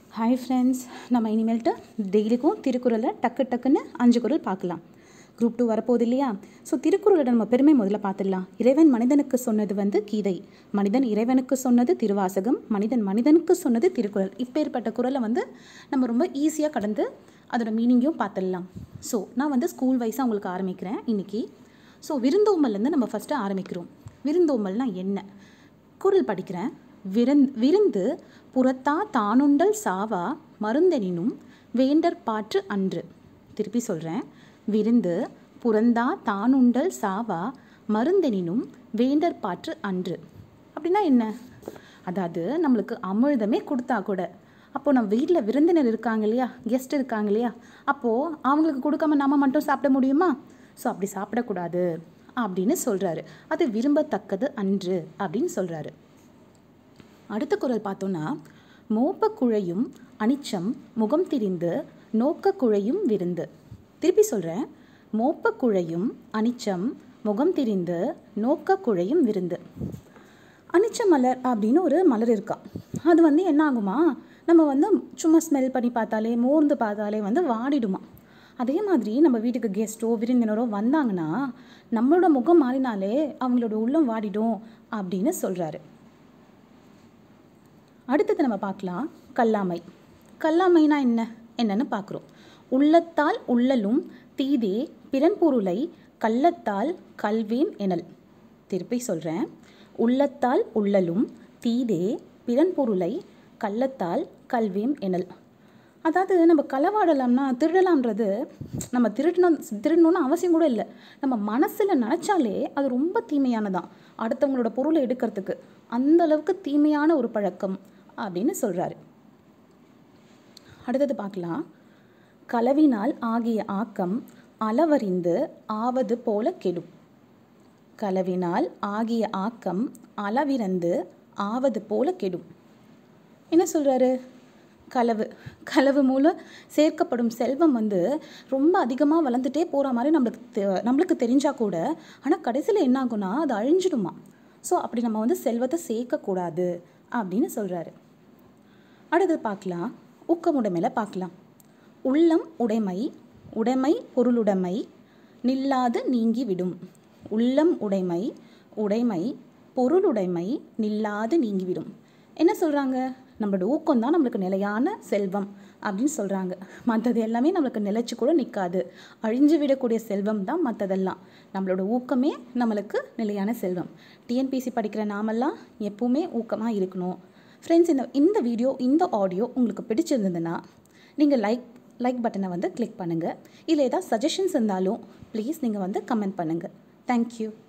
hi friends நம்ம இனிமேல்ட்டு டெய்லிக்கும் திருக்குறளை டக்கு டக்குன்னு அஞ்சு குறள் பார்க்கலாம் குரூப் டூ வரப்போகுது இல்லையா ஸோ திருக்குறளோட நம்ம பெருமை முதல்ல பார்த்துடலாம் இறைவன் மனிதனுக்கு சொன்னது வந்து கீதை மனிதன் இறைவனுக்கு சொன்னது திருவாசகம் மனிதன் மனிதனுக்கு சொன்னது திருக்குறள் இப்பேற்பட்ட குறளை வந்து நம்ம ரொம்ப ஈஸியாக கடந்து அதோட மீனிங்கையும் பார்த்துடலாம் ஸோ நான் வந்து ஸ்கூல் வைஸாக உங்களுக்கு ஆரம்பிக்கிறேன் இன்றைக்கி ஸோ விருந்தோம்பல்லேருந்து நம்ம ஃபஸ்ட்டு ஆரம்பிக்கிறோம் விருந்தோம்பல்னால் என்ன குறள் படிக்கிறேன் விருந் விருந்து புறத்தா தானுண்டல் சாவா மருந்தெனினும் வேண்டற் பாற்று அன்று திருப்பி சொல்கிறேன் விருந்து புறந்தா தானுண்டல் சாவா மருந்தெனினும் வேண்டற் பாற்று அன்று அப்படின்னா என்ன அதாவது நம்மளுக்கு அமிர்தமே கொடுத்தா கூட அப்போது நம்ம வீட்டில் விருந்தினர் இருக்காங்க இல்லையா கெஸ்ட் இருக்காங்க இல்லையா அப்போது அவங்களுக்கு கொடுக்காம நம்ம மட்டும் சாப்பிட முடியுமா ஸோ அப்படி சாப்பிடக்கூடாது அப்படின்னு சொல்கிறாரு அது விரும்பத்தக்கது அன்று அப்படின்னு சொல்கிறாரு அடுத்த குறள் பார்த்தோன்னா மோப்ப குழையும் அனிச்சம் முகம் திரிந்து நோக்க குழையும் விருந்து திருப்பி சொல்கிறேன் மோப்ப குழையும் அனிச்சம் முகம் திரிந்து நோக்க குழையும் விருந்து அனிச்ச மலர் அப்படின்னு ஒரு மலர் இருக்கா அது வந்து என்ன ஆகுமா நம்ம வந்து சும்மா ஸ்மெல் பண்ணி பார்த்தாலே மோர்ந்து பார்த்தாலே வந்து வாடிடுமா அதே மாதிரி நம்ம வீட்டுக்கு கெஸ்ட்டோ விருந்தினரோ வந்தாங்கன்னா நம்மளோட முகம் மாறினாலே அவங்களோட உள்ளம் வாடிடும் அப்படின்னு சொல்கிறாரு அடுத்தது நம்ம பார்க்கலாம் கல்லாமை கல்லாமைனா என்ன என்னன்னு பார்க்குறோம் உள்ளத்தால் உள்ளலும் தீதே பிறன்பொருளை கள்ளத்தால் கல்வேம் எனல் திருப்பி சொல்கிறேன் உள்ளத்தால் உள்ளலும் தீதே பிறன்பொருளை கள்ளத்தால் கல்வேம் எனல் அதாவது நம்ம களவாடலாம்னா திருடலாம்ன்றது நம்ம திருடணும் திருடணும்னு அவசியம் கூட இல்லை நம்ம மனசில் நினச்சாலே அது ரொம்ப தீமையானதான் அடுத்தவங்களோட பொருளை எடுக்கிறதுக்கு அந்த அளவுக்கு தீமையான ஒரு பழக்கம் அப்படின்னு சொல்கிறாரு அடுத்தது பார்க்கலாம் களவினால் ஆகிய ஆக்கம் அளவறிந்து ஆவது போல கெடும் களவினால் ஆகிய ஆக்கம் அளவிறந்து ஆவது போல கெடும் என்ன சொல்கிறாரு களவு களவு மூலம் சேர்க்கப்படும் செல்வம் வந்து ரொம்ப அதிகமாக வளர்ந்துட்டே போகிற மாதிரி நம்மளுக்கு தெ நம்மளுக்கு தெரிஞ்சால் கூட ஆனால் கடைசியில் என்ன ஆகும்னா அது அழிஞ்சிடுமா ஸோ அப்படி நம்ம வந்து செல்வத்தை சேர்க்கக்கூடாது அப்படின்னு சொல்கிறாரு அடுத்து பார்க்கலாம் ஊக்கமுடைமையில் பார்க்கலாம் உள்ளம் உடைமை உடைமை பொருளுடைமை நில்லாது நீங்கி விடும் உள்ளம் உடைமை உடைமை பொருளுடைமை நில்லாது நீங்கிவிடும் என்ன சொல்கிறாங்க நம்மளோட ஊக்கம் தான் நம்மளுக்கு நிலையான செல்வம் அப்படின்னு சொல்கிறாங்க மற்றது எல்லாமே நம்மளுக்கு நிலைச்சு கூட நிற்காது அழிஞ்சு விடக்கூடிய செல்வம் தான் மற்றதெல்லாம் நம்மளோட ஊக்கமே நம்மளுக்கு நிலையான செல்வம் டிஎன்பிசி படிக்கிற நாமெல்லாம் எப்பவுமே ஊக்கமாக இருக்கணும் ஃப்ரெண்ட்ஸ் இந்த இந்த வீடியோ இந்த ஆடியோ உங்களுக்கு பிடிச்சிருந்ததுன்னா நீங்கள் லைக் லைக் பட்டனை வந்து கிளிக் பண்ணுங்கள் இல்லை ஏதாவது சஜஷன்ஸ் இருந்தாலும் ப்ளீஸ் நீங்கள் வந்து கமெண்ட் பண்ணுங்கள் தேங்க்யூ